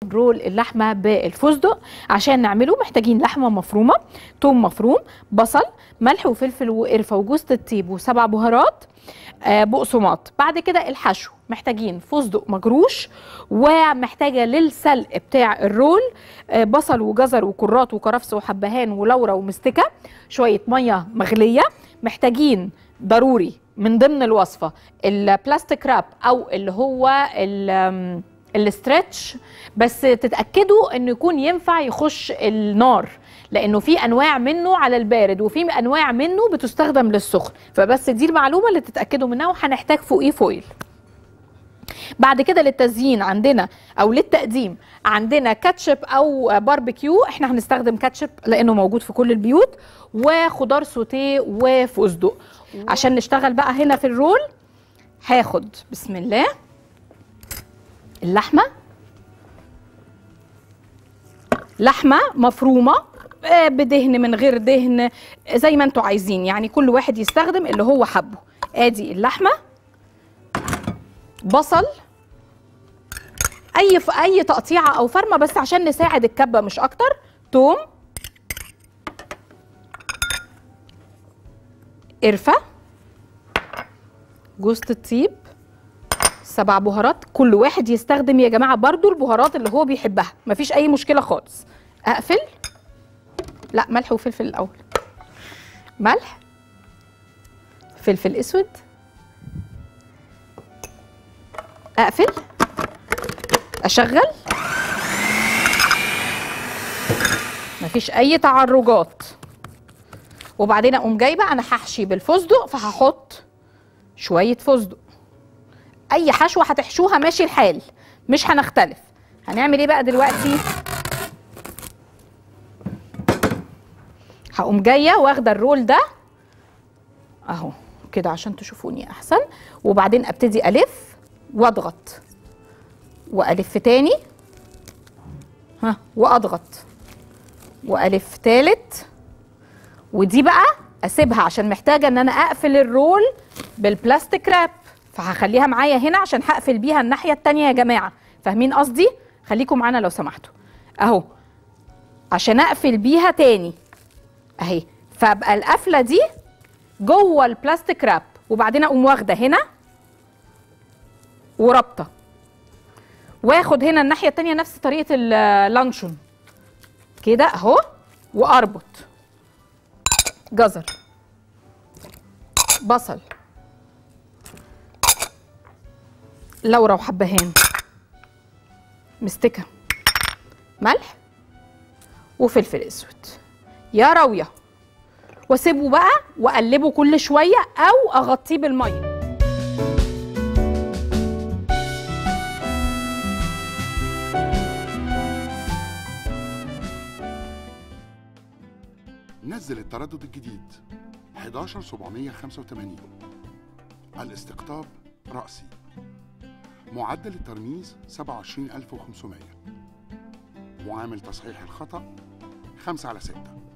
رول اللحمه بالفستق عشان نعمله محتاجين لحمه مفرومه توم مفروم بصل ملح وفلفل وقرفه وجوز الطيب وسبع بهارات آه، بقسماط بعد كده الحشو محتاجين فستق مجروش ومحتاجه للسلق بتاع الرول آه، بصل وجزر وكرات وكرفس وحبهان ولورا ومستكه شويه ميه مغليه محتاجين ضروري من ضمن الوصفه البلاستيك راب او اللي هو ال- آم، الاسترتش بس تتاكدوا انه يكون ينفع يخش النار لانه في انواع منه على البارد وفي انواع منه بتستخدم للسخن فبس دي المعلومه اللي تتاكدوا منها وهنحتاج فوقيه فويل بعد كده للتزيين عندنا او للتقديم عندنا كاتشب او باربيكيو احنا هنستخدم كاتشب لانه موجود في كل البيوت وخضار سوتيه وفستق عشان نشتغل بقى هنا في الرول هاخد بسم الله اللحمه لحمه مفرومه آه، بدهن من غير دهن زي ما انتوا عايزين يعني كل واحد يستخدم اللي هو حبه ادي اللحمه بصل اي ف... اي تقطيعه او فرمه بس عشان نساعد الكبه مش اكتر توم قرفه جوز الطيب سبع بهارات كل واحد يستخدم يا جماعه برضو البهارات اللي هو بيحبها مفيش اي مشكله خالص اقفل لا ملح وفلفل الاول ملح فلفل اسود اقفل اشغل مفيش اي تعرجات وبعدين اقوم جايبه انا هحشي بالفستق فهحط شويه فستق اي حشوه هتحشوها ماشي الحال مش هنختلف هنعمل ايه بقى دلوقتي هقوم جايه واخده الرول ده اهو كده عشان تشوفوني احسن وبعدين ابتدي الف واضغط والف تاني ها واضغط والف تالت ودي بقى اسيبها عشان محتاجه ان انا اقفل الرول بالبلاستيك راب فهخليها معايا هنا عشان هقفل بيها الناحيه التانيه يا جماعه فاهمين قصدي خليكم معانا لو سمحتوا اهو عشان اقفل بيها تاني اهي فابقى القفله دي جوه البلاستيك راب وبعدين اقوم واخده هنا ورابطه واخد هنا الناحيه التانيه نفس طريقه اللانشون كده اهو واربط جزر بصل لورا وحبهان مستكه ملح وفلفل اسود يا راويه واسيبه بقى واقلبه كل شويه او اغطيه بالميه نزل التردد الجديد 11785 الاستقطاب رأسي معدل الترميز 27500 معامل تصحيح الخطأ 5 على 6